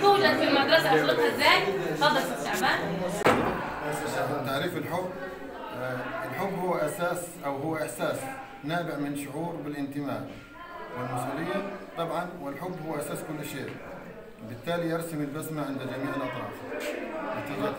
توجد في المدرسه اخلقها ازاي؟ اتفضل استاذ شعبان تعريف الحب آه، الحب هو أساس أو هو إحساس نابع من شعور بالانتماء والمسؤولية طبعا والحب هو أساس كل شيء بالتالي يرسم البسمة عند جميع الأطراف نتيجة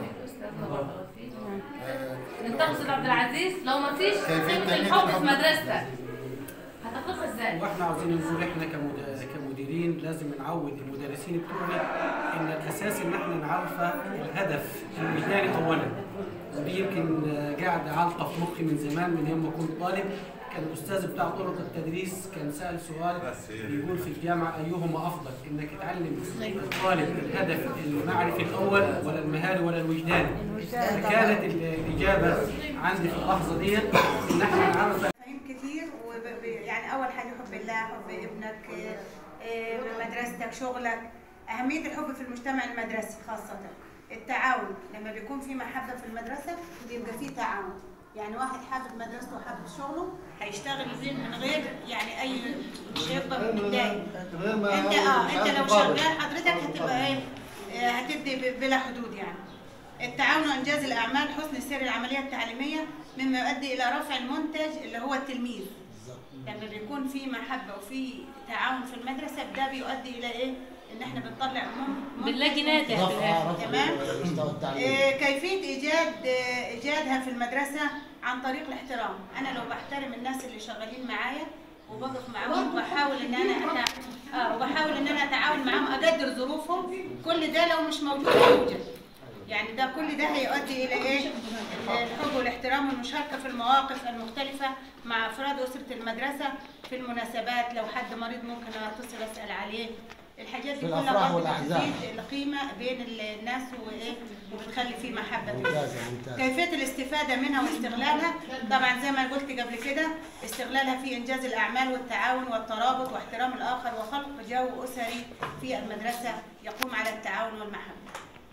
آه، انت تقصد عبد العزيز لو ما فيش كيفية قيمه تنمية الحب في الحب؟ مدرستك هتخلقها ازاي؟ واحنا عاوزين نقول احنا كمد- كمديرين لازم نعود المدرسين بتوعنا ان الاساس ان احنا نعرف الهدف الوجداني اولا ودي يمكن آه، قاعده عالقه في مخي من زمان من يوم ما كنت طالب كان الاستاذ بتاع طرق التدريس كان سال سؤال بيقول في الجامعه ايهما افضل انك تعلم الطالب الهدف المعرفي الاول ولا المهاري ولا الوجداني كانت الاجابه عندي في اللحظه دي ان احنا نعرف مفاهيم كتير وب- ب- يعني اول حاجه حب الله حب ابنك آه، آه، مدرستك شغلك اهميه الحب في المجتمع المدرسي خاصه التعاون لما بيكون في محبه في المدرسه بيبقى في تعاون يعني واحد حابب مدرسته وحابب شغله هيشتغل زين من غير يعني اي مش هيبقى متضايق انت اه انت لو شغال حضرتك هتبقى ايه آه، هتدي ب- بلا حدود يعني التعاون وانجاز الاعمال حسن سير العمليه التعليميه مما يؤدي الى رفع المنتج اللي هو التلميذ لما بيكون في محبه وفي تعاون في المدرسه ده بيؤدي الى ايه ان احنا بنطلع من- بنلاقي ناتج في الاخر تمام آه، كيفيه ايجاد آه، ايجادها في المدرسه عن طريق الاحترام انا لو بحترم الناس اللي شغالين معايا وبقف معاهم وبحاول ان انا أتع... اه وبحاول ان انا اتعاون معاهم اقدر ظروفهم كل ده لو مش موجود يوجد يعني ده كل ده هيؤدي الى ايه الحب والاحترام والمشاركه في المواقف المختلفه مع افراد اسره المدرسه في المناسبات لو حد مريض ممكن اتصل اسال عليه الحاجات دي في كلها الأفراح برضه والأحزان. بتزيد القيمه بين الناس وايه وبتخلي في محبه ممتازة ممتازة كيفيه الاستفاده منها واستغلالها طبعا زي ما قلت قبل كده استغلالها في انجاز الاعمال والتعاون والترابط واحترام الاخر وخلق جو اسري في المدرسه يقوم على التعاون والمحبه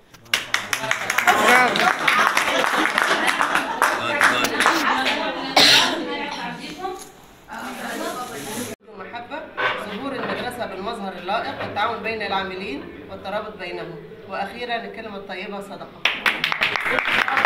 المحبة ظهور المدرسة بالمظهر اللائق التعاون بين العاملين والترابط بينهم وأخيرا الكلمة الطيبة صدقة